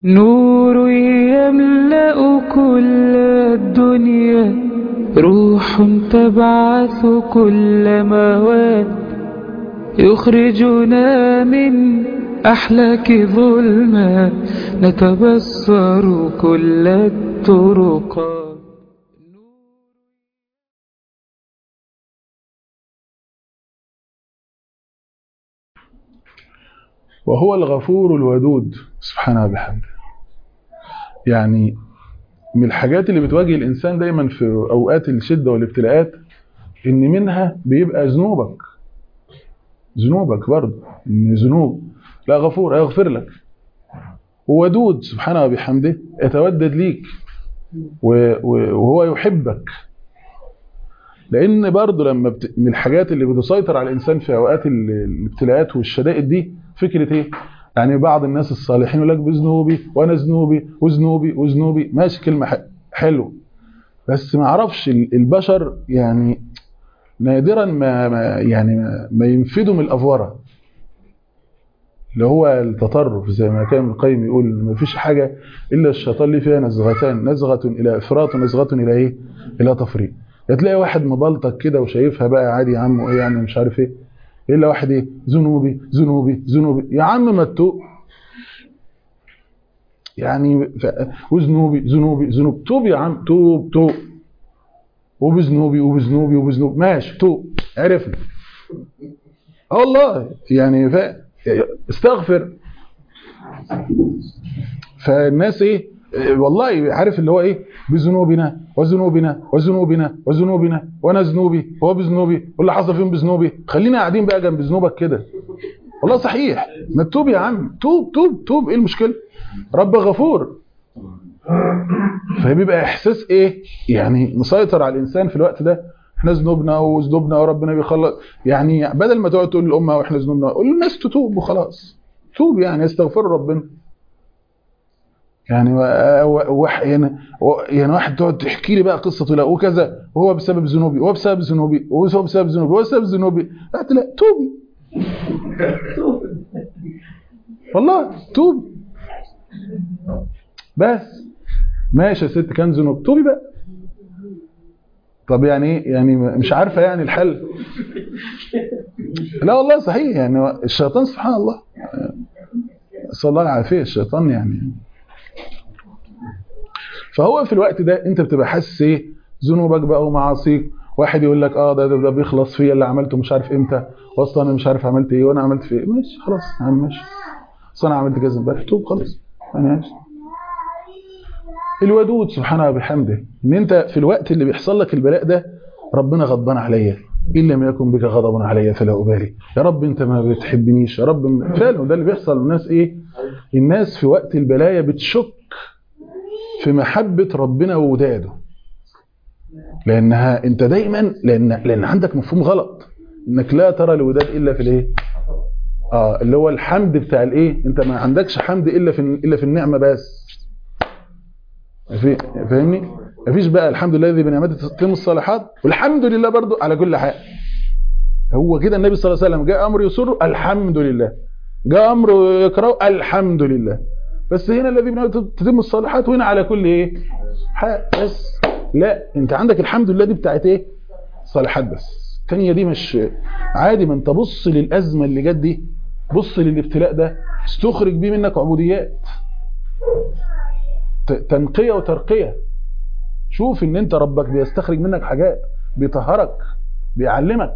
نور يملأ كل الدنيا روح تبعث كل مواد يخرجنا من أحلاك ظلمات نتبصر كل الطرقات وهو الغفور الودود سبحانه وبحمده يعني من الحاجات اللي بتواجه الإنسان دايما في أوقات الشدة والابتلاءات إن منها بيبقى ذنوبك ذنوبك برضه إن ذنوب لا غفور هيغفر لك وودود سبحانه وبحمده يتودد ليك وهو يحبك لأن برضه لما بت... من الحاجات اللي بتسيطر على الإنسان في أوقات الابتلاءات والشدائد دي فكرة إيه؟ يعني بعض الناس الصالحين يقول لك بذنوبي وانا ذنوبي وذنوبي وذنوبي ماشي كلمه حلو بس ما اعرفش البشر يعني نادرا ما, ما يعني ما, ما ينفدوا من الافوره اللي هو التطرف زي ما كان القيم يقول ما فيش حاجه الا الشيطان ليه فيها نزغتان نزغه الى افراط ونزغه الى ايه الى تفريط هتلاقي واحد مبلطك كده وشايفها بقى عادي يا عم ايه يعني مش عارف ايه الا واحد ايه ذنوبي ذنوبي ذنوبي يا عم ما تتوب يعني ف... وذنوبي ذنوبي ذنوب توب يا عم توب توب وبذنوبي وبذنوبي وبذنوب ماشي توب عرفنا اه والله يعني ف... استغفر فالناس ايه والله عارف اللي هو ايه بذنوبنا وذنوبنا وذنوبنا وذنوبنا وانا ذنوبي وهو بذنوبي واللي حصل فيهم بذنوبي خلينا قاعدين بقى جنب ذنوبك كده والله صحيح ما تتوب يا عم توب توب توب ايه المشكله رب غفور فبيبقى احساس ايه يعني مسيطر على الانسان في الوقت ده احنا ذنوبنا وذنوبنا وربنا بيخلص يعني بدل ما تقعد تقول للامه واحنا ذنوبنا قول للناس تتوب وخلاص توب يعني استغفر ربنا يعني يعني يعني واحد تقعد تحكي لي بقى قصته لا وكذا وهو بسبب ذنوبي وهو بسبب ذنوبي وهو بسبب ذنوبي وهو بسبب ذنوبي قلت لا توبي والله توب بس ماشي يا ست كان ذنوب توبي بقى طب يعني ايه يعني مش عارفه يعني الحل لا والله صحيح يعني الشيطان سبحان الله نسال الله العافيه الشيطان يعني فهو في الوقت ده انت بتبقى حاسس ايه ذنوبك بقى ومعاصيك واحد يقول لك اه ده ده, ده بيخلص فيا اللي عملته مش عارف امتى واصلا انا مش عارف عملت ايه وانا عملت في ايه ماشي خلاص يا عم ماشي اصل انا عملت كذا امبارح توب خلاص ماشي الودود سبحانه وبحمده ان انت في الوقت اللي بيحصل لك البلاء ده ربنا غضبان عليا ان لم يكن بك غضب عليا فلا ابالي يا رب انت ما بتحبنيش يا رب فعلا ده اللي بيحصل الناس ايه الناس في وقت البلايا بتشك في محبة ربنا ووداده لأنها أنت دايما لأن, لأن عندك مفهوم غلط إنك لا ترى الوداد إلا في الإيه آه اللي هو الحمد بتاع الإيه أنت ما عندكش حمد إلا في إلا في النعمة بس في فاهمني مفيش بقى الحمد لله الذي بنعمته تتم الصالحات والحمد لله برضو على كل حال هو كده النبي صلى الله عليه وسلم جاء أمر يسر الحمد لله جاء أمر يكره الحمد لله بس هنا الذي تتم الصالحات وهنا على كل ايه بس لا انت عندك الحمد لله دي بتاعت ايه صالحات بس الثانيه دي مش عادي ما انت بص للازمه اللي جت دي بص للابتلاء ده استخرج بيه منك عبوديات تنقيه وترقيه شوف ان انت ربك بيستخرج منك حاجات بيطهرك بيعلمك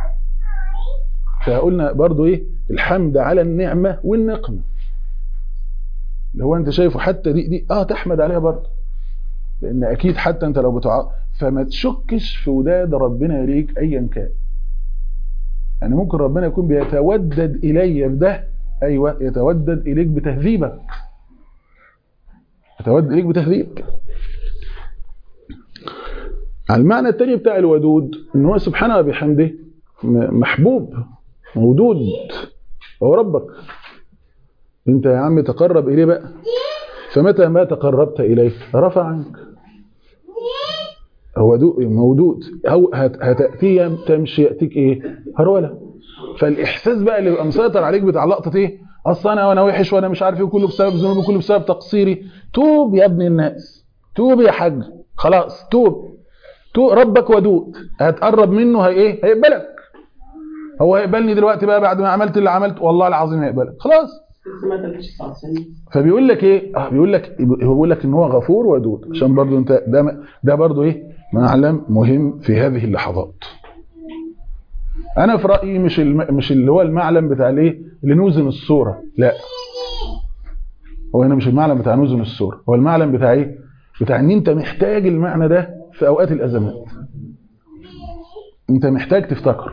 فقلنا برضو ايه الحمد على النعمه والنقمه اللي هو انت شايفه حتى دي دي اه تحمد عليها برضه لان اكيد حتى انت لو بتع فما تشكش في وداد ربنا ليك ايا كان يعني ممكن ربنا يكون بيتودد الي بده ايوه يتودد اليك بتهذيبك يتودد اليك بتهذيبك على المعنى الثاني بتاع الودود ان هو سبحانه وبحمده محبوب مودود هو ربك انت يا عم تقرب اليه بقى فمتى ما تقربت اليه رفع عنك هو مودود او هتاتي تمشي ياتيك ايه هروله فالاحساس بقى اللي بيبقى مسيطر عليك بتاع لقطه ايه اصل انا وانا وحش وانا مش عارف ايه كله بسبب ذنوبي كله بسبب تقصيري توب يا ابن الناس توب يا حاج خلاص توب توب ربك ودود هتقرب منه هي ايه هيقبلك هو هيقبلني دلوقتي بقى بعد ما عملت اللي عملت والله العظيم هيقبلك خلاص لسه ما تلكش ساعة ثانية فبيقول لك ايه اه بيقول لك هو بيقول لك ان هو غفور ودود عشان برضو انت ده ده برضو ايه معلم مهم في هذه اللحظات انا في رايي مش الم... مش اللي هو المعلم بتاع الايه اللي نوزن الصوره لا هو هنا مش المعلم بتاع نوزن الصوره هو المعلم بتاع ايه بتاع ان انت محتاج المعنى ده في اوقات الازمات انت محتاج تفتكر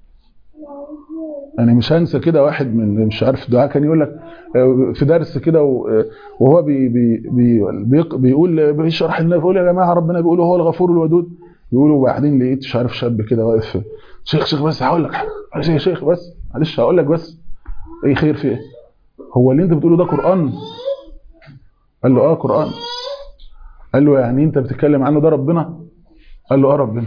انا مش هنسى كده واحد من مش عارف دعاء كان يقول لك آه، في درس كده و- وهو بي بي بي بيق- بيقول بيشرح لنا بيقول يا جماعه ربنا بيقول هو الغفور الودود بيقولوا وبعدين لقيت مش عارف شاب كده واقف شيخ شيخ بس هقول لك حاجه معلش يا شيخ بس معلش هقول لك بس ايه خير في ايه هو اللي انت بتقوله ده قران قال له اه قران قال له يعني انت بتتكلم عنه ده ربنا قال له اه ربنا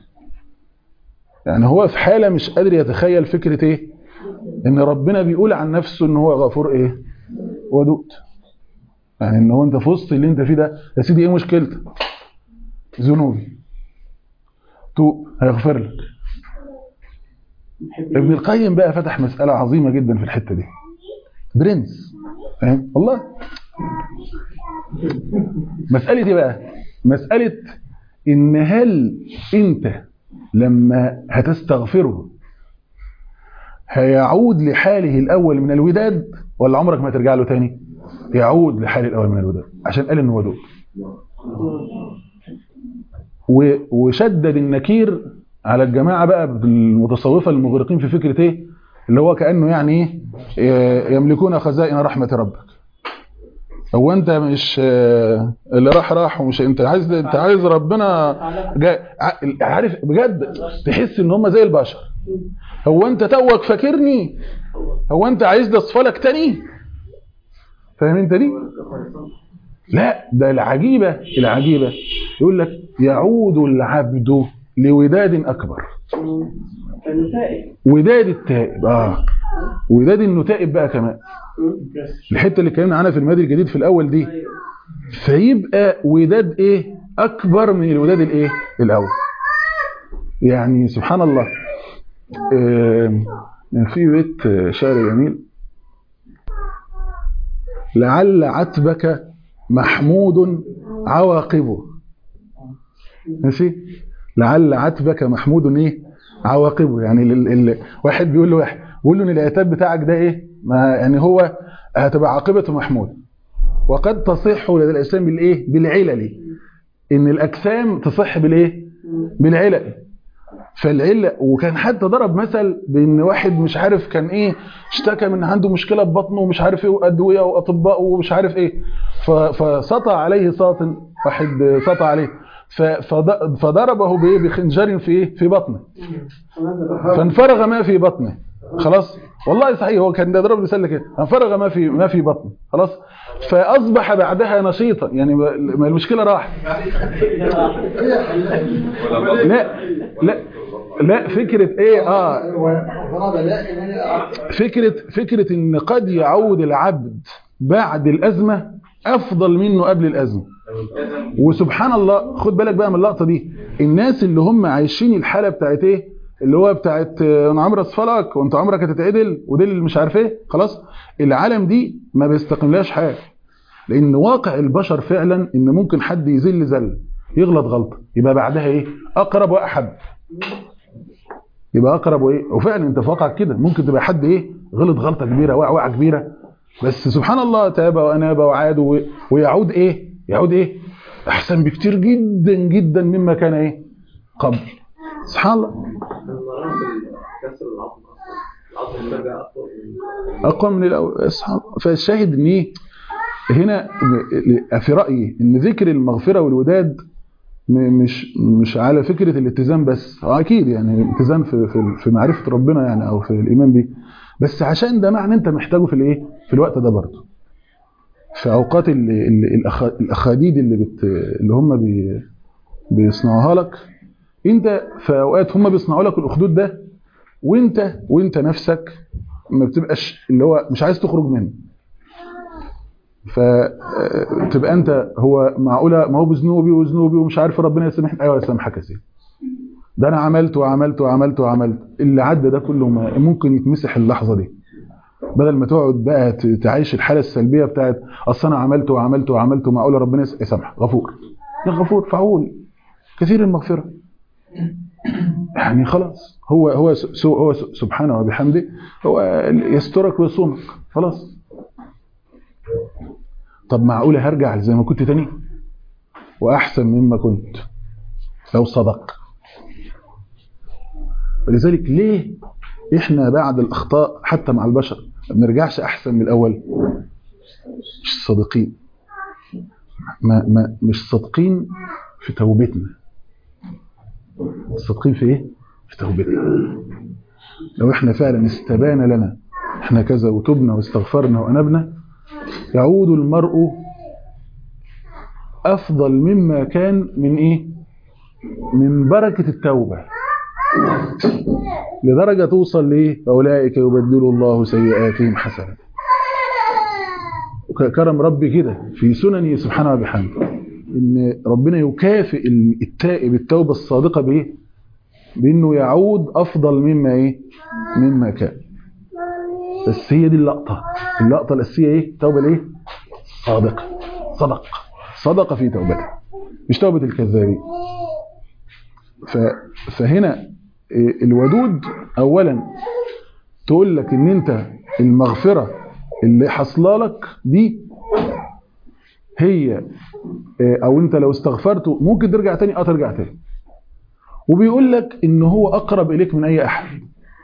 يعني هو في حاله مش قادر يتخيل فكره ايه ان ربنا بيقول عن نفسه ان هو غفور ايه ودود يعني ان هو انت في وسط اللي انت فيه ده يا سيدي ايه مشكلتك ذنوبي توب هيغفر لك بحب ابن القيم بقى فتح مسألة عظيمة جدا في الحتة دي برنس فاهم والله مسألة ايه بقى مسألة ان هل انت لما هتستغفره هيعود لحاله الاول من الوداد ولا عمرك ما ترجع له تاني يعود لحاله الاول من الوداد عشان قال انه ودود و- وشدد النكير على الجماعه بقى المتصوفه المغرقين في فكره ايه اللي هو كانه يعني ايه يملكون خزائن رحمه ربك هو انت مش آه، اللي راح راح ومش انت عايز انت عايز ربنا جاي ع- عارف بجد تحس ان هم زي البشر هو انت توك فاكرني هو انت عايز اصفلك تاني فاهم انت دي لا ده العجيبه العجيبه يقول لك يعود العبد لوداد اكبر النتائج وداد التائب اه وداد انه تائب بقى كمان الحته اللي اتكلمنا عنها في المادي الجديد في الاول دي فيبقى وداد ايه اكبر من الوداد الايه الاول يعني سبحان الله آه، في بيت آه، شعر جميل لعل عتبك محمود عواقبه ماشي لعل عتبك محمود ايه عواقبه يعني ال- ال- واحد بيقول له واحد بيقول له ان العتاب بتاعك ده ايه ما يعني هو هتبقى عاقبته محمود وقد تصح لدى الاسلام بالايه بالعلل ان الاجسام تصح بالايه بالعلل فالعله وكان حتى ضرب مثل بان واحد مش عارف كان ايه اشتكى من عنده مشكله في بطنه ومش عارف ايه وادويه واطباء ومش عارف ايه ف- فسطع عليه ساطن واحد سطع عليه ف- فض- فضربه بايه بخنجر في ايه في بطنه فانفرغ ما في بطنه خلاص والله صحيح هو كان ده ضرب مثال كده انفرغ ما في ما في بطنه خلاص فاصبح بعدها نشيطا يعني ما ما المشكله راحت لا لا لا فكره ايه اه فكره فكره ان قد يعود العبد بعد الازمه افضل منه قبل الازمه وسبحان الله خد بالك بقى من اللقطه دي الناس اللي هم عايشين الحاله بتاعت ايه اللي هو بتاعت آه، انا عمري اصفلك وانت عمرك هتتعدل ودي اللي مش عارف ايه خلاص العالم دي ما بيستقملهاش حاجه لان واقع البشر فعلا ان ممكن حد يذل زل يغلط غلطه يبقى بعدها ايه اقرب واحب يبقى اقرب وايه وفعلا انت في واقعك كده ممكن تبقى حد ايه غلط غلطه كبيره وقع وقعه كبيره بس سبحان الله تاب واناب وعاد و- ويعود ايه يعود ايه احسن بكتير جدا جدا مما كان ايه قبل سبحان الله كسر العظم العظم اللي بقى اقوى من اقوى من الاول سبحان الله فالشاهد ان ايه هنا ب- في رايي ان ذكر المغفره والوداد م- مش مش على فكره الالتزام بس هو اكيد يعني الالتزام في في في معرفه ربنا يعني او في الايمان بيه بس عشان ده معنى انت محتاجه في الايه في الوقت ده برضه في اوقات ال- ال- الأخ- الاخاديد اللي بت اللي هم بي بيصنعوها لك انت في اوقات هم بيصنعوا لك الاخدود ده وانت وانت نفسك ما بتبقاش اللي هو مش عايز تخرج منه فتبقى انت هو معقوله ما هو بذنوبي وذنوبي ومش عارف ربنا يسامحني ايوه يسامحك يا سيدي ده انا عملت وعملت وعملت وعملت اللي عدى ده كله ما ممكن يتمسح اللحظه دي بدل ما تقعد بقى ت- تعيش الحاله السلبيه بتاعت اصل انا عملت وعملت وعملت ومعقوله ربنا يس- يسامحك غفور يا غفور فعول كثير المغفره يعني خلاص هو هو س- هو س- سبحانه وبحمده هو يسترك ويصونك خلاص طب معقوله هرجع زي ما كنت تاني واحسن مما كنت لو صدق ولذلك ليه احنا بعد الاخطاء حتى مع البشر ما بنرجعش احسن من الاول مش صادقين ما ما مش صادقين في توبتنا صادقين في ايه في توبتنا لو احنا فعلا استبان لنا احنا كذا وتبنا واستغفرنا وانبنا يعود المرء افضل مما كان من ايه من بركه التوبه لدرجه توصل لايه اولئك يبدل الله سيئاتهم حسنات كرم ربي كده في سننه سبحانه وبحمده ان ربنا يكافئ التائب التوبه الصادقه بايه بانه يعود افضل مما ايه مما كان بس هي دي اللقطه اللقطه الاساسيه ايه التوبه الايه صادقه صدق صدق في توبته مش توبه الكذابين ف... فهنا إيه، الودود اولا تقول لك ان انت المغفره اللي حصله لك دي هي إيه، او انت لو استغفرته ممكن ترجع تاني اه ترجع تاني وبيقول لك ان هو اقرب اليك من اي احد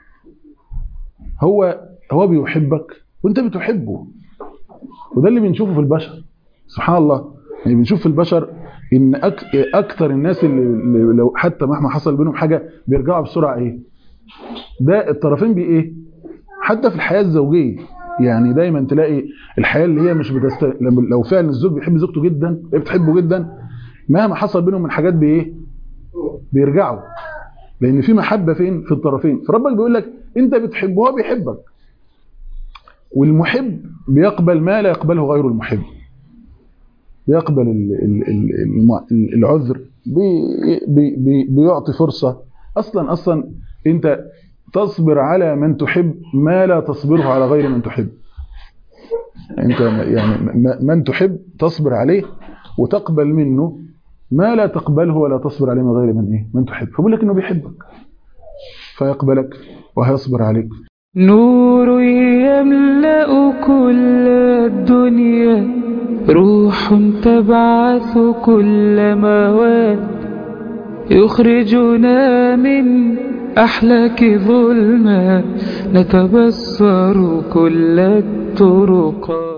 هو هو بيحبك وانت بتحبه وده اللي بنشوفه في البشر سبحان الله يعني بنشوف في البشر ان أك... اكتر الناس اللي اللي لو حتى مهما حصل بينهم حاجه بيرجعوا بسرعه ايه ده الطرفين بي ايه حتى في الحياه الزوجيه يعني دايما تلاقي الحياه اللي هي مش بتست... لما- لو فعلا الزوج بيحب زوجته جدا هي بتحبه جدا مهما حصل بينهم من حاجات بايه بيرجعوا لان في محبه فين في الطرفين فربك بيقول لك انت بتحبه وهو بيحبك والمحب بيقبل ما لا يقبله غير المحب بيقبل ال- ال- ال- الم- العذر بي- بي- بي- بيعطي فرصة أصلا أصلا أنت تصبر على من تحب ما لا تصبره على غير من تحب أنت يعني م- من تحب تصبر عليه وتقبل منه ما لا تقبله ولا تصبر عليه من غير من إيه من تحب فبقول لك إنه بيحبك فيقبلك وهيصبر عليك نور يملأ كل الدنيا روح تبعث كل مواد يخرجنا من أحلاك ظلمات نتبصر كل الطرقات